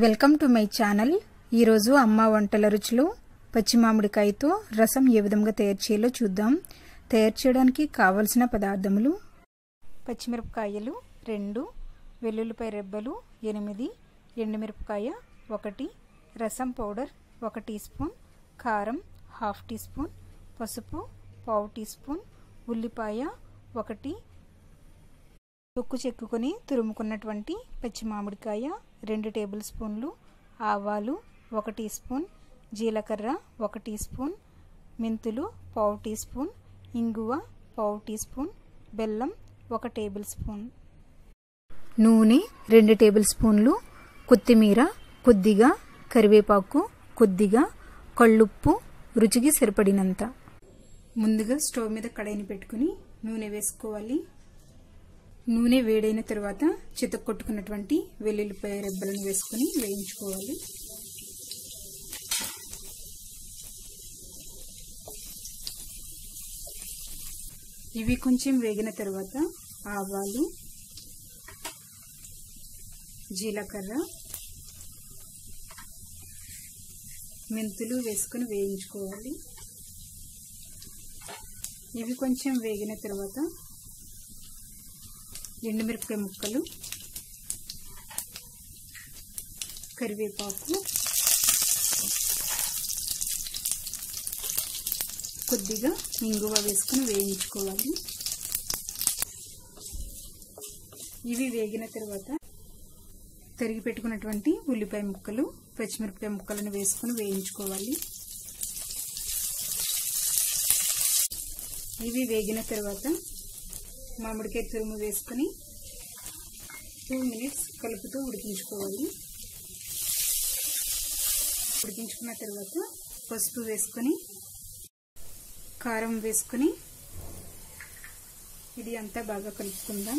welcome to my channel ఈరోజు అమ్మ వంటల రుచులు పచ్చి మామిడికాయతో రసం ఏ విధంగా తయారు చేయాలో చూద్దాం తయారు చేయడానికి కావలసిన పదార్థములు పచ్చిమిరపకాయలు రెండు వెల్లుల్లిపాయ రెబ్బలు ఎనిమిది ఎండుమిరపకాయ ఒకటి రసం పౌడర్ ఒక టీ స్పూన్ కారం హాఫ్ టీ స్పూన్ పసుపు పావు టీ స్పూన్ ఉల్లిపాయ ఒకటి తొక్కు చెక్కుకొని తురుముకున్నటువంటి పచ్చి మామిడికాయ రెండు టేబుల్ స్పూన్లు ఆవాలు ఒక టీ స్పూన్ జీలకర్ర ఒక టీ స్పూన్ మెంతులు పావు టీ స్పూన్ ఇంగువ పావు టీ స్పూన్ బెల్లం ఒక టేబుల్ స్పూన్ నూనె రెండు టేబుల్ స్పూన్లు కొత్తిమీర కొద్దిగా కరివేపాకు కొద్దిగా కళ్ళుప్పు రుచికి సరిపడినంత ముందుగా స్టవ్ మీద కడాయిని పెట్టుకుని నూనె వేసుకోవాలి నూనె వేడైన తర్వాత చితక్ కొట్టుకున్నటువంటి వెల్లుల్లిపాయ రెబ్బలను వేసుకుని వేయించుకోవాలి ఇవి కొంచెం వేగిన తర్వాత ఆవాలు జీలకర్ర మెంతులు వేసుకుని వేయించుకోవాలి ఇవి కొంచెం వేగిన తర్వాత ఎండుమిరపకాయ ముక్కలు కరివేపాకు కొద్దిగా ఇంగువ వేసుకుని వేయించుకోవాలి ఇవి వేగిన తర్వాత తరిగి పెట్టుకున్నటువంటి ఉల్లిపాయ ముక్కలు పచ్చిమిరపకాయ ముక్కలను వేసుకుని వేయించుకోవాలి ఇవి వేగిన తర్వాత మామిడికాయ తురుము వేసుకుని టూ మినిట్స్ కలుపుతూ ఉడికించుకోవాలి ఉడికించుకున్న తర్వాత పసుపు వేసుకొని కారం వేసుకుని ఇది అంతా బాగా కలుపుకుందాం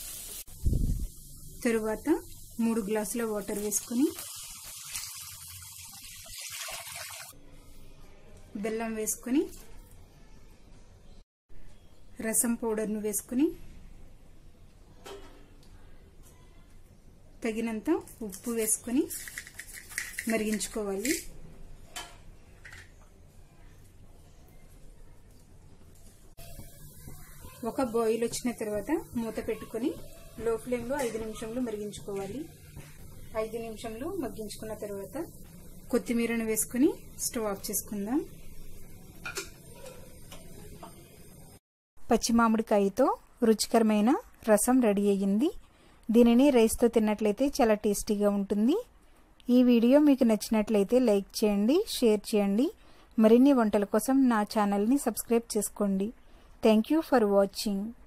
తరువాత మూడు గ్లాసుల వాటర్ వేసుకొని బెల్లం వేసుకొని రసం పౌడర్ను వేసుకుని తగినంత ఉప్పు వేసుకొని మరిగించుకోవాలి ఒక బాయిల్ వచ్చిన తర్వాత మూత పెట్టుకొని లో ఫ్లేమ్లో ఐదు నిమిషంలు మరిగించుకోవాలి ఐదు నిమిషంలు మగ్గించుకున్న తర్వాత కొత్తిమీరను వేసుకుని స్టవ్ ఆఫ్ చేసుకుందాం పచ్చి మామిడికాయతో రుచికరమైన రసం రెడీ అయ్యింది దీనిని రైస్తో తిన్నట్లయితే చాలా టేస్టీగా ఉంటుంది ఈ వీడియో మీకు నచ్చినట్లయితే లైక్ చేయండి షేర్ చేయండి మరిన్ని వంటల కోసం నా ఛానల్ని సబ్స్క్రైబ్ చేసుకోండి థ్యాంక్ యూ ఫర్ వాచింగ్